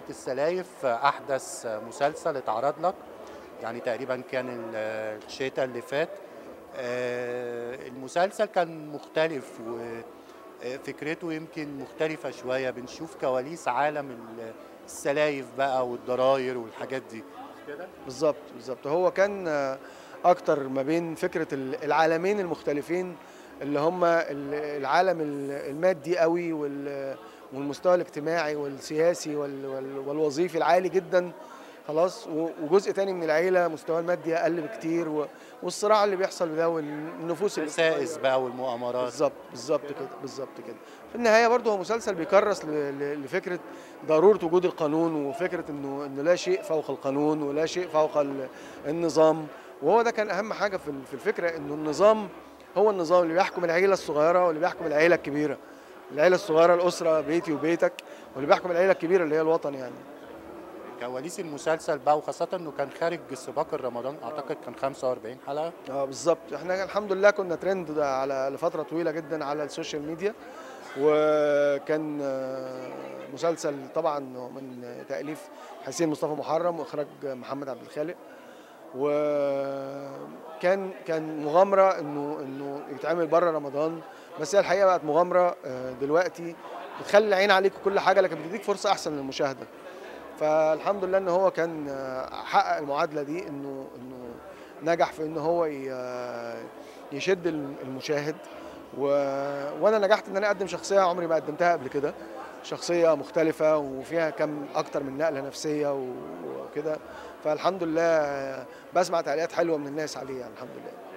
بيت السلايف احدث مسلسل اتعرض لك يعني تقريبا كان ال- الشتاء اللي فات آه، المسلسل كان مختلف وفكرته يمكن مختلفة شوية بنشوف كواليس عالم ال- السلايف بقى والضراير والحاجات دي كده بالظبط بالظبط هو كان آه، اكتر ما بين فكره ال- العالمين المختلفين اللي هم ال- العالم ال- المادي قوي وال- والمستوى الاجتماعي والسياسي وال- وال- والوظيفي العالي جدا خلاص و- وجزء تاني من العيله مستواه المادي اقل بكتير و- والصراع اللي بيحصل ده والنفوس السائس بقى والمؤامرات بالظبط بالظبط كده بالظبط كده في النهايه برضه هو مسلسل بيكرس ل- ل- لفكره ضروره وجود القانون وفكره انه انه لا شيء فوق القانون ولا شيء فوق ال- النظام وهو ده كان اهم حاجه في ال- في الفكره انه النظام هو النظام اللي بيحكم العيله الصغيره واللي بيحكم العيله الكبيره العيله الصغيره الاسره بيتي وبيتك واللي بيحكم العيله الكبيره اللي هي الوطن يعني كواليس المسلسل بقى وخاصة انه كان خارج سباق الرمضان اعتقد كان 45 حلقة اه بالظبط احنا الحمد لله كنا ترند ده على لفتره طويله جدا على السوشيال ميديا وكان آه، مسلسل طبعا من تاليف حسين مصطفى محرم واخراج محمد عبد الخالق وكان كان مغامره انه انه يتعمل بره رمضان بس هي الحقيقه بقت مغامره آه، دلوقتي بتخلي العين عليك كل حاجه لكن بتديك فرصه احسن للمشاهده فالحمد لله ان هو كان آه، حقق المعادله دي انه انه نجح في ان هو ي- يشد المشاهد و... وانا نجحت ان انا اقدم شخصيه عمري ما قدمتها قبل كده شخصيه مختلفه وفيها كم اكتر من نقله نفسيه و- وكده فالحمد لله بسمع تعليقات حلوه من الناس عليه يعني الحمد لله